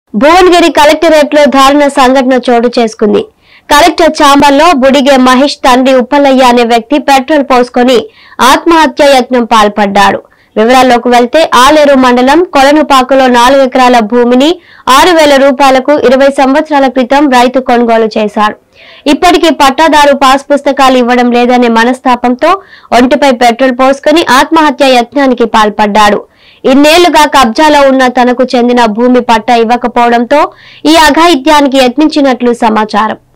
Bhuvanagiri collectorate లో దారుణ సంఘటన చోటు చేసుకుంది కలెక్టర్ చాంబర్లో బుడిగే మహేష్ తండ్రి ఉప్పలయ్య అనే వ్యక్తి పెట్రోల్ పోసుకొని ఆత్మహత్య యత్నం పాల్పడ్డాడు వివరాల్లోకి వెళ్తే ఆలేరు మండలం కొలనుపాకులో నాలుగు ఎకరాల భూమిని ఆరు వేల రూపాయలకు ఇరవై సంవత్సరాల క్రితం రైతు కొనుగోలు చేశారు ఇప్పటికీ పట్టాదారు పాస్ పుస్తకాలు ఇవ్వడం లేదనే మనస్తాపంతో ఒంటిపై పెట్రోల్ పోసుకొని ఆత్మహత్య యత్నానికి పాల్పడ్డాడు ఇన్నేళ్లుగా కబ్జాలో ఉన్న తనకు చెందిన భూమి పట్టా ఇవ్వకపోవడంతో ఈ అఘాయిత్యానికి యత్నించినట్లు సమాచారం